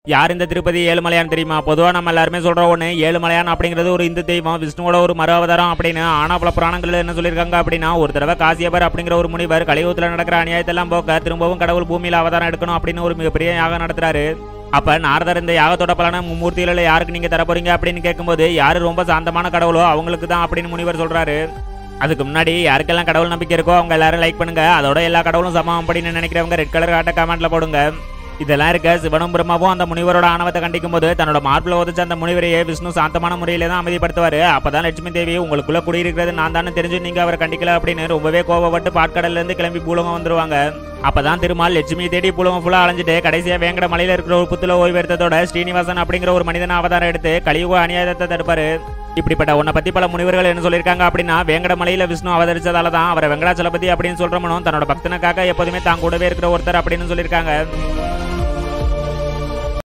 யார் இந்த திருப்பதி ஏழுமலையான் தெரியுமா பொதுவாக நம்ம எல்லாருமே சொல்ற ஒன்று ஏழுமலையான் அப்படிங்கிறது ஒரு இந்து தெய்வம் விஷ்ணுவோட ஒரு மறு அவதாரம் அப்படின்னு ஆனால் பல புராணங்கள் என்ன சொல்லியிருக்காங்க அப்படின்னா ஒரு தடவை காசியபர் அப்படிங்கிற ஒரு முனிவர் கலியுகத்தில் நடக்கிற அநியாயத்தெல்லாம் போக்க திரும்பவும் கடவுள் பூமியில் அவதாரம் எடுக்கணும் அப்படின்னு ஒரு மிகப்பெரிய யாகம் நடத்துறாரு அப்ப நாரதர் இந்த யாகத்தோட பலனை மும்மூர்த்திகளில் யாருக்கு நீங்க தர போறீங்க அப்படின்னு கேட்கும்போது யாரு ரொம்ப சாந்தமான கடவுளோ அவங்களுக்கு தான் அப்படின்னு முனிவர் சொல்றாரு அதுக்கு முன்னாடி யாருக்கெல்லாம் கடவுள் நம்பிக்கை இருக்கோ அவங்க எல்லாரும் லைக் பண்ணுங்க அதோட எல்லா கடவுளும் சமம் அப்படின்னு நினைக்கிறவங்க ரெட் கலர் காட்ட கமெண்ட்ல போடுங்க இதெல்லாம் இருக்க சிவனும் பிரம்மாவும் அந்த முனிவரோட ஆணவத்தை கண்டிக்கும் போது தன்னோட மார்பில் உதச்ச அந்த முனிவரையே விஷ்ணு சாந்தமான முறையில தான் அமைதிப்படுத்துவாரு அப்பதான் லட்சுமி தேவி உங்களுக்குள்ள குடியிருக்கிறது நான் தானே தெரிஞ்சு நீங்க அவரை கண்டிக்கல அப்படின்னு ரொம்பவே கோவப்பட்டு பாட்கடல்ல இருந்து கிளம்பி பூலகம் வந்துருவாங்க அப்பதான் திருமால் லட்சுமி தேடி பூலகம் ஃபுல்லா அலைஞ்சிட்டு கடைசியா வேங்கட மலையில இருக்கிற ஒரு புத்துல ஓய்வெடுத்ததோட ஸ்ரீனிவாசன் அப்படிங்கிற ஒரு மனிதன் அவதாரம் எடுத்து கலியுக அநியாயத்தை தடுப்பாரு இப்படிப்பட்ட உன்னை பத்தி பல முனிவர்கள் என்ன சொல்லியிருக்காங்க அப்படின்னா வேங்கட மலையில விஷ்ணு அவதரிச்சதால தான் அவரை வெங்கடாச்சலபதி அப்படின்னு சொல்றவனும் தன்னோட பக்தனுக்காக எப்போதுமே தான் கூடவே இருக்கிற ஒருத்தர் அப்படின்னு சொல்லியிருக்காங்க